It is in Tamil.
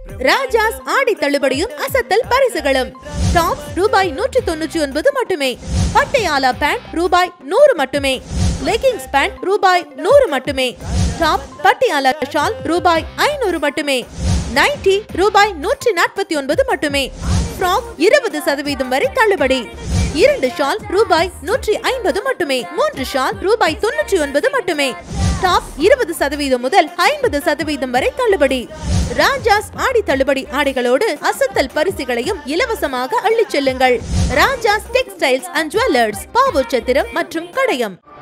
ராஜாஸ் ஆடி தள்ளுபடியும் அசத்தல் பரிசுகளும் டாப் ரூபாய் நூற்றி தொண்ணூற்றி ஒன்பது மட்டுமே பட்டையாலா பேண்ட் ரூபாய் நூறு மட்டுமே லெகிங்ஸ் பேண்ட் ரூபாய் நூறு மட்டுமே டாப் பட்டியாலா ஷால் ரூபாய் ஐநூறு மட்டுமே நைட்டி ரூபாய் நூற்றி நாற்பத்தி ஒன்பது மட்டுமே ஃப்ராக் இருபது சதவீதம் வரை தள்ளுபடி இரண்டு ஷால் ரூபாய் நூற்றி ஐம்பது மட்டுமே மூன்று ஷால் ரூபாய் தொன்னூற்றி ஒன்பது மட்டுமே டாப் இருபது சதவீதம் முதல் ஐம்பது சதவீதம் வரை தள்ளுபடி ராஜாஸ் ஆடி தள்ளுபடி ஆடைகளோடு அசத்தல் பரிசுகளையும் இலவசமாக அள்ளிச் செல்லுங்கள் Raja's textiles and jewellers Pavoor Chatram மற்றும் கடையம்